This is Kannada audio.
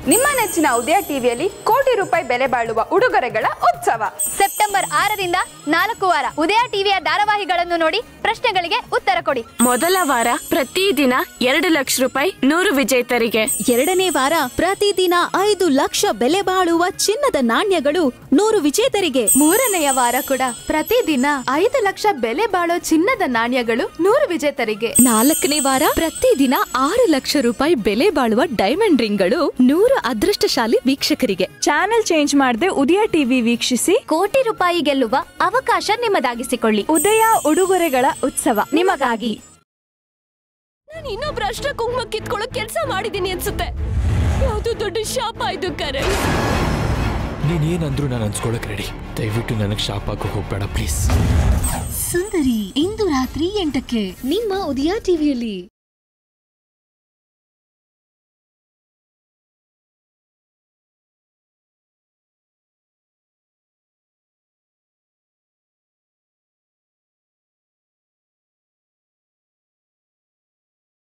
ನಿಮ್ಮ ನೆಚ್ಚಿನ ಉದಯ ಟಿವಿಯಲ್ಲಿ ಕೋಟಿ ರೂಪಾಯಿ ಬೆಲೆ ಬಾಳುವ ಉಡುಗೊರೆಗಳ ಉತ್ಸವ ಸೆಪ್ಟೆಂಬರ್ ಆರರಿಂದ ನಾಲ್ಕು ವಾರ ಉದಯ ಟಿವಿಯ ಧಾರಾವಾಹಿಗಳನ್ನು ನೋಡಿ ಪ್ರಶ್ನೆಗಳಿಗೆ ಉತ್ತರ ಕೊಡಿ ಮೊದಲ ವಾರ ಪ್ರತಿದಿನ ಎರಡು ಲಕ್ಷ ರೂಪಾಯಿ ನೂರು ವಿಜೇತರಿಗೆ ಎರಡನೇ ವಾರ ಪ್ರತಿದಿನ ಐದು ಲಕ್ಷ ಬೆಲೆ ಬಾಳುವ ಚಿನ್ನದ ನಾಣ್ಯಗಳು ನೂರು ವಿಜೇತರಿಗೆ ಮೂರನೆಯ ವಾರ ಕೂಡ ಪ್ರತಿದಿನ ಐದು ಲಕ್ಷ ಬೆಲೆ ಬಾಳೋ ಚಿನ್ನದ ನಾಣ್ಯಗಳು ನೂರು ವಿಜೇತರಿಗೆ ನಾಲ್ಕನೇ ವಾರ ಪ್ರತಿದಿನ ಆರು ಲಕ್ಷ ರೂಪಾಯಿ ಬೆಲೆ ಬಾಳುವ ಡೈಮಂಡ್ ರಿಂಗ್ಗಳು ನೂರು ಅದೃಷ್ಟಶಾಲಿ ವೀಕ್ಷಕರಿಗೆ ಚಾನೆಲ್ ಚೇಂಜ್ ಮಾಡದೆ ಉದಯ ಟಿವಿ ವೀಕ್ಷಿಸಿ ಕೋಟಿ ರೂಪಾಯಿ ಗೆಲ್ಲುವ ಅವಕಾಶ ನಿಮ್ಮದಾಗಿಸಿಕೊಳ್ಳಿ ಉದಯ ಉಡುಗೊರೆಗಳ ಉತ್ಸವ ನಿಮಗಾಗಿ ನಾನು ಇನ್ನೊಬ್ರ ಅಷ್ಟ ಕುಂಕುಮ ಕಿತ್ಕೊಳ್ಳೋ ಕೆಲಸ ಮಾಡಿದೀನಿ ಅನ್ಸುತ್ತೆ ಯಾವ್ದು ದೊಡ್ಡ ಶಾಪ ಇದು ಕರೆ ನೀನೇನಂದ್ರೂ ನಾನು ಅನ್ಸ್ಕೊಳಕ್ ರೆಡಿ ದಯವಿಟ್ಟು ನನಗೆ ಶಾಪ್ ಆಗೋ ಹೋಗ್ಬೇಡ ಪ್ಲೀಸ್ ಸುಂದರಿ ಇಂದು ರಾತ್ರಿ ಎಂಟಕ್ಕೆ ನಿಮ್ಮ ಉದಯ ಟಿವಿಯಲ್ಲಿ